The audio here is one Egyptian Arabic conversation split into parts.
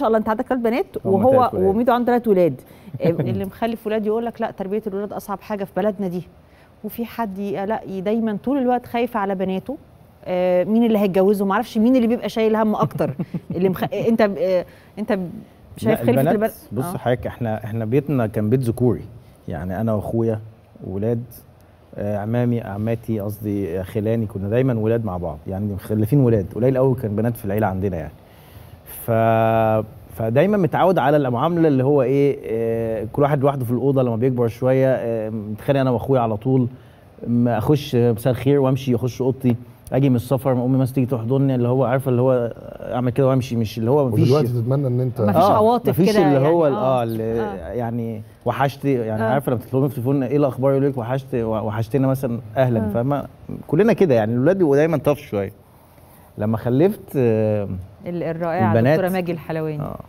شاء الله انت عندك ثلاث بنات هم وهو تلات ولاد. وميدو عنده ثلاث ولاد اللي مخلف ولاد يقول لك لا تربيه الولاد اصعب حاجه في بلدنا دي وفي حد ي- لا ي- دايما طول الوقت خايف على بناته آه، مين اللي هيتجوزه ما اعرفش مين اللي بيبقى شايل هم اكتر اللي مخ... انت ب- آه، انت ب- شايف لا، خلفه البنات البنات بص آه. حضرتك احنا احنا بيتنا كان بيت ذكوري يعني انا واخويا ولاد آه، عمامي عماتي قصدي خلاني كنا دايما ولاد مع بعض يعني مخلفين ولاد قليل قوي كان بنات في العيله عندنا يعني ف فدايما متعود على المعامله اللي هو ايه آه، كل واحد لوحده في الاوضه لما بيكبر شويه آه، متخانق انا واخويا على طول ما اخش مساء الخير وامشي اخش اوضتي اجي من السفر امي مثلا تيجي تحضني اللي هو عارفه اللي هو اعمل كده وامشي مش اللي هو مفيش ودلوقتي تتمنى ان انت مفيش عواطف مفيش كده اللي هو يعني، ال- آه. اه اللي آه. يعني وحشتي يعني آه. عارفه لما تطلبي في التليفون ايه الاخبار يقول لك وحشت وحشتنا مثلا اهلا آه. فاهمه كلنا كده يعني الاولاد بيبقوا دايما طف شويه لما خلفت آه ال- الرائعه البنات. دكتوره ماجي الحلواني آه.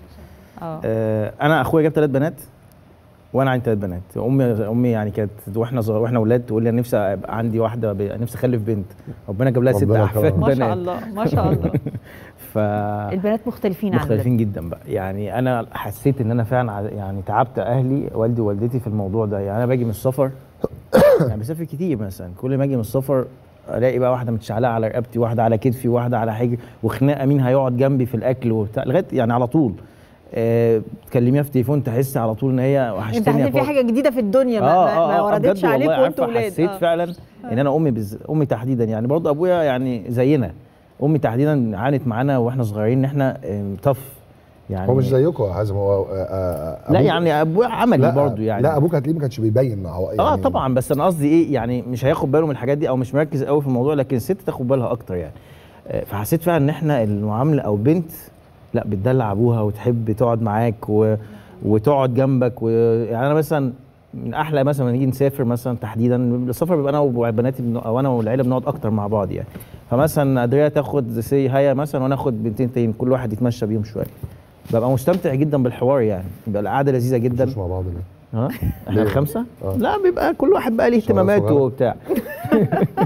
اه آه انا اخويا جاب ثلاث بنات وانا عندي ثلاث بنات امي امي يعني كانت واحنا صغار واحنا اولاد تقول لي انا نفسي ابقى عندي واحده ب... نفسي اخلف بنت ربنا جاب لها ست ربنا احفاد يكرمها. ما بنات شاء الله ما شاء الله ف البنات مختلفين عن مختلفين جدا بقى يعني انا حسيت ان انا فعلا ع- يعني تعبت اهلي والدي ووالدتي في الموضوع ده يعني انا باجي من السفر يعني بسافر كتير مثلا كل ما اجي من السفر الاقي بقى واحده متشعلقه على رقبتي واحده على كتفي واحده على حجري وخناقه مين هيقعد جنبي في الاكل وبتاع لغايه يعني على طول آه، تكلميها في التليفون تحس على طول ان هي انت وحشتني يا حاسس في فوق. حاجه جديده في الدنيا ما, اه ما, ما اه اه وردتش بجد عليك والله وانتوا عارفه ولاد حسيت آه. فعلا ان انا امي بز... امي تحديدا يعني برضه ابويا يعني زينا امي تحديدا عانت معانا واحنا صغيرين ان احنا آم، طف يعني هو مش زيكم يا حازم هو آه، آه، لا أبوك- يعني ابويا عملي برضه يعني لا ابوك هتلاقيه ما كانش بيبين هو يعني اه طبعا بس انا قصدي ايه يعني مش هياخد باله من الحاجات دي او مش مركز قوي في الموضوع لكن الست تاخد بالها اكتر يعني آه، فحسيت فعلا ان احنا المعامله او بنت لا بتدلع ابوها وتحب تقعد معاك و... وتقعد جنبك و... يعني انا مثلا من احلى مثلا لما نيجي نسافر مثلا تحديدا السفر بيبقى انا وبناتي بن... او انا والعيله بنقعد اكتر مع بعض يعني فمثلا ادريا تاخد سي هيا مثلا وانا اخد بنتين تانيين كل واحد يتمشى بيهم شويه ببقى مستمتع جدا بالحوار يعني بيبقى القعده لذيذه جدا مش مع بعض ليه؟ ها احنا ليه؟ الخمسه آه. لا بيبقى كل واحد بقى ليه صغيرة اهتماماته صغيرة. وبتاع